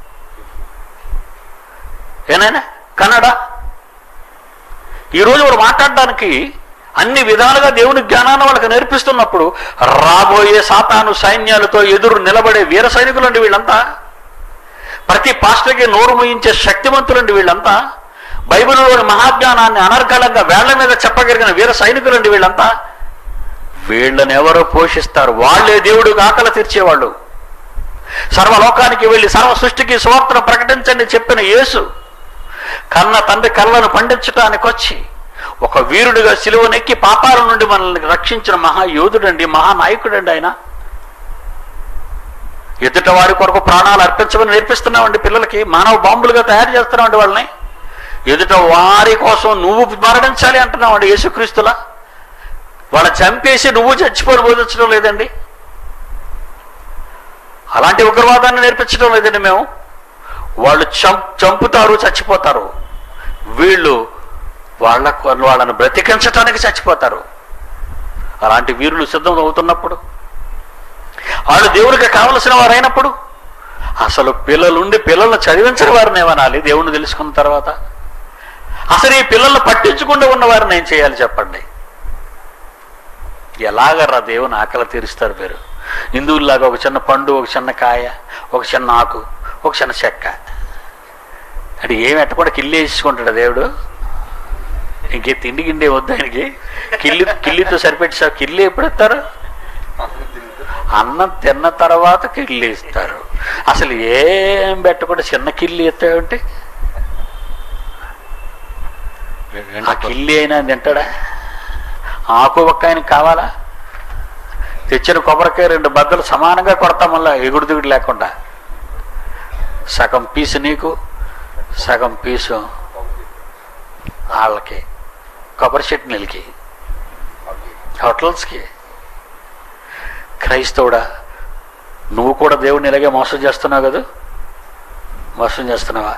ఏనైనా కన్నడ ఈరోజు వాడు మాట్లాడడానికి అన్ని విధాలుగా దేవుని జ్ఞానాన్ని వాళ్ళకి నేర్పిస్తున్నప్పుడు రాబోయే సాతాను సైన్యాలతో ఎదురు నిలబడే వీర సైనికులండి వీళ్ళంతా ప్రతి పాస్టర్కి నోరు మూయించే శక్తివంతులండి వీళ్ళంతా బైబిల్లోని మహాజ్ఞానాన్ని అనర్గళంగా వేళ్ల మీద చెప్పగలిగిన వీర సైనికులండి వీళ్ళంతా వీళ్ళని ఎవరో పోషిస్తారు వాళ్ళే దేవుడికి ఆకలి తీర్చేవాళ్ళు సర్వలోకానికి వెళ్ళి సర్వ సృష్టికి సువార్తను ప్రకటించండి చెప్పిన యేసు కన్న తండ్రి కళ్ళను పండించటానికి వచ్చి ఒక వీరుడిగా సిలువనెక్కి పాపాల నుండి మనల్ని రక్షించిన మహాయోధుడండి మహానాయకుడండి ఆయన ఎదుట వారి కొరకు ప్రాణాలు అర్పించమని నేర్పిస్తున్నామండి పిల్లలకి మానవ బాంబులుగా తయారు చేస్తున్నామండి వాళ్ళని ఎదుట వారి కోసం నువ్వు మరణించాలి అంటున్నామండి యేసుక్రీస్తులా వాళ్ళని చంపేసి నువ్వు చచ్చిపోయి బోధించడం లేదండి అలాంటి ఉగ్రవాదాన్ని నేర్పించడం లేదండి మేము వాళ్ళు చం చంపుతారు చచ్చిపోతారు వీళ్ళు వాళ్ళ వాళ్ళని బ్రతికించటానికి చచ్చిపోతారు అలాంటి వీరులు సిద్ధం అవుతున్నప్పుడు వాళ్ళు దేవుడికి కావలసిన వారైనప్పుడు అసలు పిల్లలుండి పిల్లల్ని చదివించిన వారిని ఏమనాలి దేవుణ్ణి తెలుసుకున్న తర్వాత అసలు ఈ పిల్లల్ని పట్టించకుండా ఉన్న వారిని ఏం చేయాలి చెప్పండి ఎలాగర్రా దేవుని ఆకలి తీరుస్తారు మీరు హిందువుల్లాగా ఒక చిన్న పండు ఒక చిన్న కాయ ఒక చిన్న ఆకు ఒక చిన్న చెక్క అంటే ఏమి ఎట్టకుండా కిల్లి వేసుకుంటాడు దేవుడు ఇంకే తిండి గిండి వద్దు ఆయనకి కిల్లి కిల్లితో సరిపెట్టావు కిల్లి ఎప్పుడు ఇస్తారు అన్నం తిన్న తర్వాత కిల్లి ఇస్తారు అసలు ఏం పెట్టకుండా చిన్న కిల్లి ఎత్తావంటే ఆ కిల్లి అయినా తింటాడా ఆకు ఒక్క ఆయనకి కావాలా తెచ్చిన కొబ్బరికాయ రెండు బద్దలు సమానంగా కొడతాం మళ్ళా ఎగుడు దిగుడు లేకుండా సగం పీసు నీకు సగం పీసు వాళ్ళకి కొబ్బరి చట్నీలకి హోటల్స్కి క్రైస్తవుడా నువ్వు కూడా దేవుడిని ఇలాగే మోసం చేస్తున్నావు కదా మోసం చేస్తున్నావా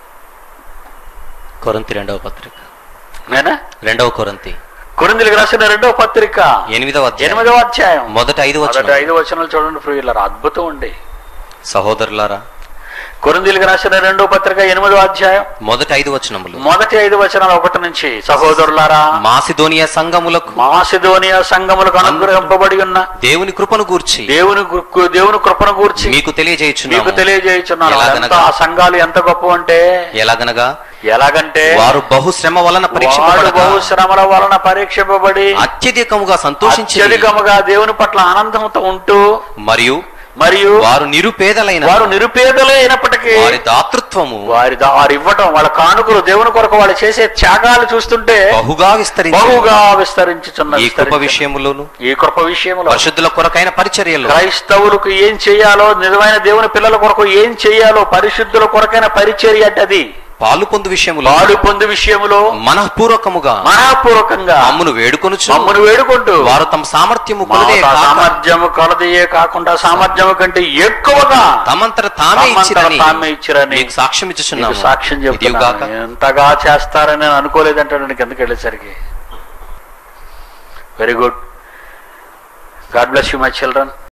కొరంతి రెండవ పత్రిక నేనా రెండవ కొరంతి కొరిందులకు రాసిన రెండవ పత్రిక ఎనిమిదవ అధ్యాయం ఎనిమిదవ అధ్యాయం మొదట ఐదు మొదటి వచనం ఐదు వచనాలు చూడండి ప్రియులారా అద్భుతం ఉండి సహోదరులారా కొరిందులకు రాసిన రెండవ పత్రిక ఎనిమిదవ అధ్యాయం మొదటి ఐదు వచనములు మొదటి ఐదు వచనాలు ఒకటి నుంచి సహోదరులారా మాసిదోనియా సంఘములకు మాసిదోనియా సంఘములకు అనుగ్రహింపబడి ఉన్న దేవుని కృపను గూర్చి దేవుని గు- దేవుని కృపను గూర్చి మీకు మీకు తెలియజేయుచున్నాము తెలియజేయుచున్నాను ఎలాగనగా? ఎంత ఆ సంఘాలు ఎంత గొప్ప అంటే ఎలాగనగా ఎలాగంటే వారు బహుశ్రమ వలన వాడు పరీక్షింపబడగా బహుశ్రమల వలన పరీక్షింపబడి అత్యధికముగా సంతోషించి అత్యధికముగా దేవుని పట్ల ఆనందంతో ఉంటూ మరియు మరియు వారు నిరుపేదలైన వారు నిరుపేదలే అయినప్పటికీ వారి దాతృత్వము వారి దా- వారు ఇవ్వటం వాళ్ళ కానుకలు దేవుని కొరకు వాళ్ళు చేసే త్యాగాలు చూస్తుంటే బహుగా విస్తరించి బహుగా విస్తరించుచున్న ఈ కృప విస్తరించు- విషయములోను ఈ కృప విషయంలో పరిశుద్ధుల కొరకైన పరిచర్యలు క్రైస్తవులకు ఏం చేయాలో నిజమైన దేవుని పిల్లల కొరకు ఏం చేయాలో పరిశుద్ధుల కొరకైన పరిచర్య అంటే అది పాలు పొందు విషయములో వాడు పొందు విషయంలో మనఃపూర్వకముగా మనపూర్వకంగా అమ్మును వేడుకొనుచు మమ్మను వేడుకుంటూ వారు తమ సామర్థ్యము మా కొలదే కాక సామర్థ్యము కొలదియే కాకుండా సామర్థ్యము కంటే ఎక్కువగా తమంతట తామే తమంతట ఇచ్చిరని తామే ఇచ్చిరని మీకు సాక్ష్యం నీకు ఇచ్చుచున్నాము సాక్ష్యం ఇదియుగాక చెప్తున్నాను ఎంతగా చేస్తారని నేను అనుకోలేదంటాడు నీకు ఎందుకు వెళ్ళేసరికి very good God bless you my children